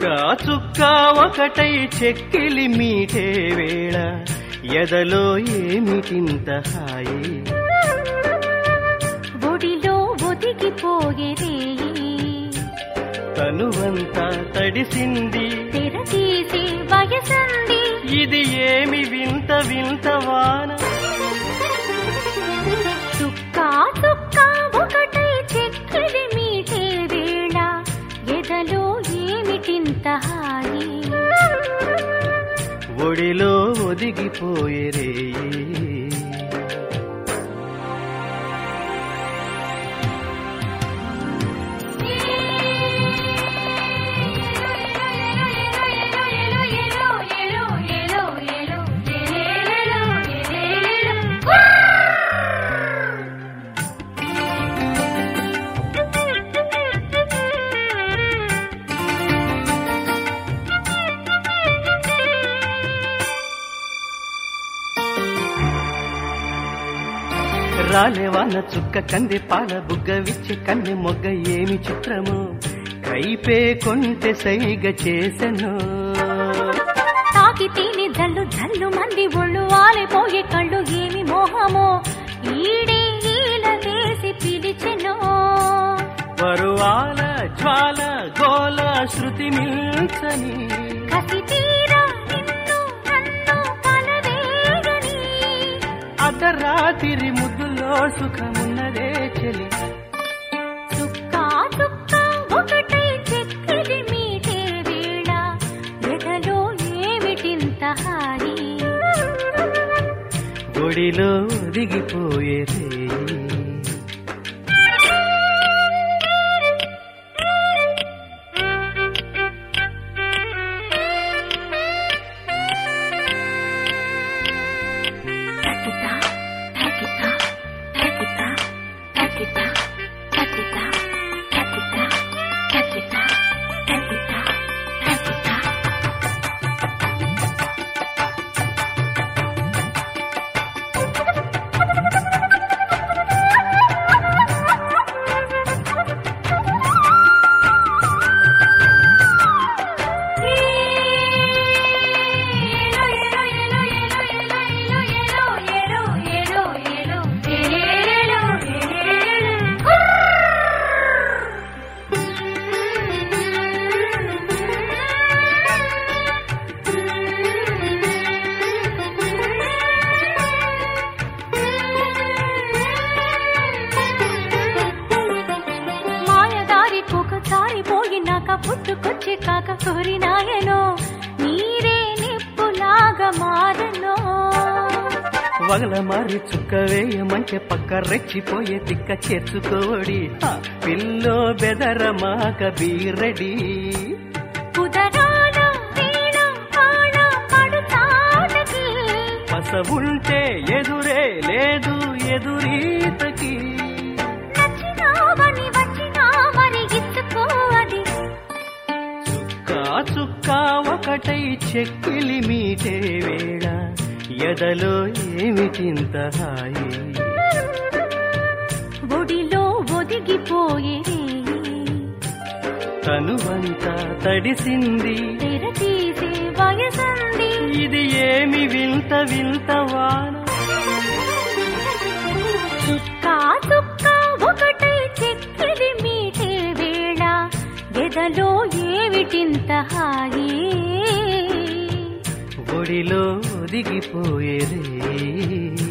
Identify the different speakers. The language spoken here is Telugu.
Speaker 1: చుక్క చుక్క ఒకటై చెక్కిలి మీటే వేళ ఎదలో ఏమిటింత హాయి
Speaker 2: ఒడిలో ఒదిగిపోయేదే
Speaker 1: తనువంతా తడిసింది
Speaker 2: తెర తీసి వయసంది
Speaker 1: ఇది ఏమి వింత వింత వాన
Speaker 2: చుక్క చుక్క ఒకటై చెక్కిలి మీటే వేళ ఎదలో ఏమిటింత హాయి
Speaker 1: ఒడిలో ఒదిగిపోయేరే రాలేవాన చుక్క కంది పాల బుగ్గ విచ్చి కన్నె మొగ్గ ఏమి చిత్రము కైపే కొంటె సైగ చేసెను
Speaker 2: తాకి తీని జల్లు జల్లు మంది ఒళ్ళు వాలిపోయే కళ్ళు ఏమి మోహమో ఈడే ఈల వేసి పిలిచెనో
Speaker 1: పరువాల జ్వాల గోల శృతి మిల్చని
Speaker 2: కసి తీరా నిన్ను నన్ను కలవేగని
Speaker 1: అర్ధరాత్రి ముద్దులో సుఖమున్నదే చెలి
Speaker 2: చుక్క చుక్క ఒకటై చెక్కిలి మీటే వేళ ఎదలో ఏమిటింత హాయి
Speaker 1: ఒడిలో దిగిపోయేదే
Speaker 2: తకితా తకితా తకితా తకితా తకితా తకితా తకితా తకితా తకితా మాయదారి ఒకసారి పోయినాక పుట్టుకొచ్చి కాక కోరినాయనో నీరే నిప్పులాగా మారనో
Speaker 1: వగల మారి చుక్క వేయమంటే పక్క రెచ్చిపోయే తిక్క చేర్చుకోడి హా, పిల్లో బెదరమాక బీరడి
Speaker 2: కుదరాల వీణ కాణ పడుతాడకి
Speaker 1: పస ఉంటే ఎదురే లేదు ఎదురీతకి
Speaker 2: నచ్చినావని వచ్చినావని ఇచ్చుకోవది
Speaker 1: చుక్క చుక్క ఒకటై చెక్కిలి మీటే వేళ ఎదలో ఏమిటింత హాయి
Speaker 2: ఒడిలో ఒదిగిపోయే
Speaker 1: తనువంతా తడిసింది
Speaker 2: తెర తీసే వయసంది
Speaker 1: ఇది ఏమి వింత వింత వాన
Speaker 2: చుక్క చుక్క ఒకటై చెక్కిలి మీటే వేళ ఎదలో ఏమిటింత హాయి
Speaker 1: ఒడిలో దిగిపోయేదే